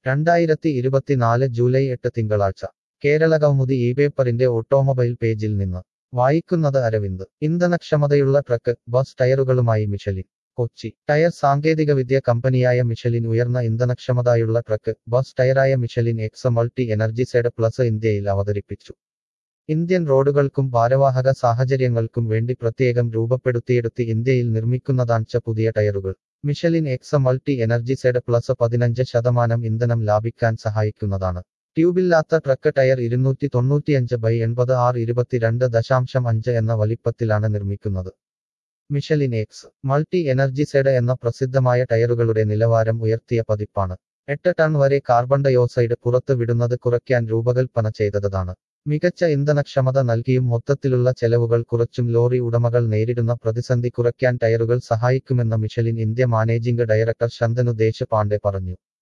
രണ്ടായിരത്തി ഇരുപത്തിനാല് ജൂലൈ എട്ട് തിങ്കളാഴ്ച കേരള കൗമുദി ഈ പേപ്പറിന്റെ ഓട്ടോമൊബൈൽ പേജിൽ നിന്ന് വായിക്കുന്നത് അരവിന്ദ് ഇന്ധനക്ഷമതയുള്ള ട്രക്ക് ബസ് ടയറുകളുമായി മിഷലിൻ കൊച്ചി ടയർ സാങ്കേതികവിദ്യ കമ്പനിയായ മിഷലിൻ ഉയർന്ന ഇന്ധനക്ഷമതയുള്ള ട്രക്ക് ബസ് ടയറായ Michelin X multi energy Z plus ഇന്ത്യയിൽ അവതരിപ്പിച്ചു ഇന്ത്യൻ റോഡുകൾക്കും ഭാരവാഹക സാഹചര്യങ്ങൾക്കും വേണ്ടി പ്രത്യേകം രൂപപ്പെടുത്തിയെടുത്ത് ഇന്ത്യയിൽ നിർമ്മിക്കുന്നതാൺച്ച പുതിയ ടയറുകൾ Michelin X multi energy Z plus പതിനഞ്ച് ശതമാനം ഇന്ധനം ലാഭിക്കാൻ സഹായിക്കുന്നതാണ് ട്യൂബില്ലാത്ത ട്രക്ക് ടയർ ഇരുന്നൂറ്റി തൊണ്ണൂറ്റിയഞ്ച് ബൈ എൺപത് ആറ് ഇരുപത്തിരണ്ട് ദശാംശം അഞ്ച് എന്ന വലിപ്പത്തിലാണ് നിർമ്മിക്കുന്നത് Michelin X multi energy Z എന്ന പ്രസിദ്ധമായ ടയറുകളുടെ നിലവാരം ഉയർത്തിയ പതിപ്പാണ് എട്ട് ടൺ വരെ കാർബൺ ഡയോക്സൈഡ് പുറത്ത് വിടുന്നത് കുറയ്ക്കാൻ രൂപകൽപ്പന ചെയ്തതാണ് മികച്ച ഇന്ധനക്ഷമത നൽകിയും മൊത്തത്തിലുള്ള ചെലവുകൾ കുറച്ചും ലോറി ഉടമകൾ നേരിടുന്ന പ്രതിസന്ധി കുറയ്ക്കാൻ ടയറുകൾ സഹായിക്കുമെന്ന് Michelin India managing director Shantanu Deshpande പറഞ്ഞു